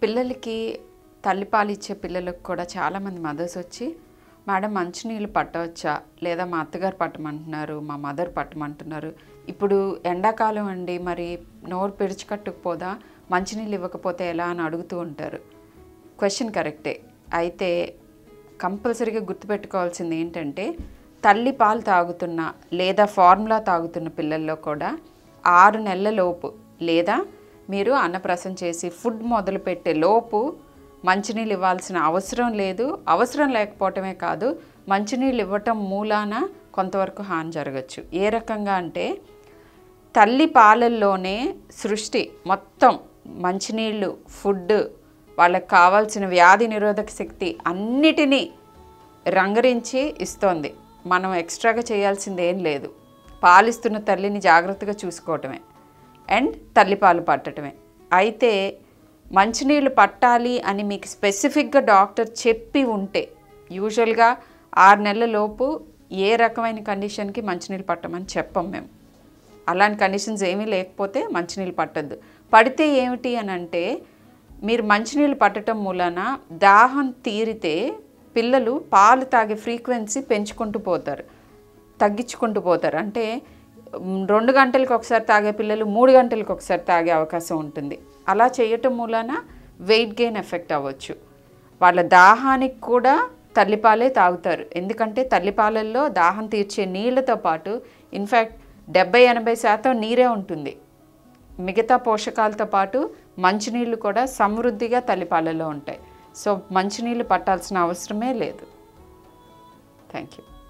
పిల్లలకి తల్లిపాలు ఇచ్చే పిల్లలకు కూడా చాలామంది మదర్స్ వచ్చి మేడం మంచినీళ్ళు పట్టవచ్చా లేదా మా అత్తగారు పట్టమంటున్నారు మా మదర్ పట్టమంటున్నారు ఇప్పుడు ఎండాకాలం అండి మరి నోరు పిడిచికట్టుకుపోదా మంచినీళ్ళు ఇవ్వకపోతే ఎలా అని అడుగుతూ ఉంటారు క్వశ్చన్ కరెక్టే అయితే కంపల్సరీగా గుర్తుపెట్టుకోవాల్సింది ఏంటంటే తల్లి పాలు తాగుతున్న లేదా ఫార్ములా తాగుతున్న పిల్లల్లో కూడా ఆరు నెలల లోపు లేదా మీరు అన్నప్రసం చేసి ఫుడ్ మొదలుపెట్టే లోపు మంచినీళ్ళు ఇవ్వాల్సిన అవసరం లేదు అవసరం లేకపోవటమే కాదు మంచినీళ్ళు ఇవ్వటం మూలాన కొంతవరకు హాని జరగచ్చు ఏ రకంగా అంటే తల్లి పాలల్లోనే సృష్టి మొత్తం మంచినీళ్ళు ఫుడ్ వాళ్ళకి కావాల్సిన వ్యాధి నిరోధక శక్తి అన్నిటినీ రంగరించి ఇస్తోంది మనం ఎక్స్ట్రాగా చేయాల్సింది ఏం లేదు పాలిస్తున్న తల్లిని జాగ్రత్తగా చూసుకోవటమే అండ్ తల్లిపాలు పట్టడమే అయితే మంచినీళ్ళు పట్టాలి అని మీకు స్పెసిఫిక్గా డాక్టర్ చెప్పి ఉంటే యూజువల్గా ఆరు నెలల లోపు ఏ రకమైన కండిషన్కి మంచినీళ్ళు పట్టమని చెప్పం మేము అలాంటి కండిషన్స్ ఏమీ లేకపోతే మంచినీళ్ళు పట్టద్దు పడితే ఏమిటి అని అంటే మీరు మంచినీళ్ళు పట్టడం మూలన దాహం తీరితే పిల్లలు పాలు తాగే ఫ్రీక్వెన్సీ పెంచుకుంటూ పోతారు తగ్గించుకుంటూ పోతారు అంటే మ్, రెండు గంటలకు ఒకసారి తాగే పిల్లలు మూడు గంటలకు ఒకసారి తాగే అవకాశం ఉంటుంది అలా చేయటం మూలన వెయిట్ గెయిన్ ఎఫెక్ట్ అవ్వచ్చు వాళ్ళ దాహానికి కూడా తల్లిపాలే తాగుతారు ఎందుకంటే తల్లిపాలల్లో దాహం తీర్చే నీళ్ళతో పాటు ఇన్ఫ్యాక్ట్ డెబ్బై ఎనభై శాతం నీరే ఉంటుంది మిగతా పోషకాలతో పాటు మంచినీళ్ళు కూడా సమృద్ధిగా తల్లిపాలలో ఉంటాయి సో మంచినీళ్ళు పట్టాల్సిన అవసరమే లేదు థ్యాంక్ యూ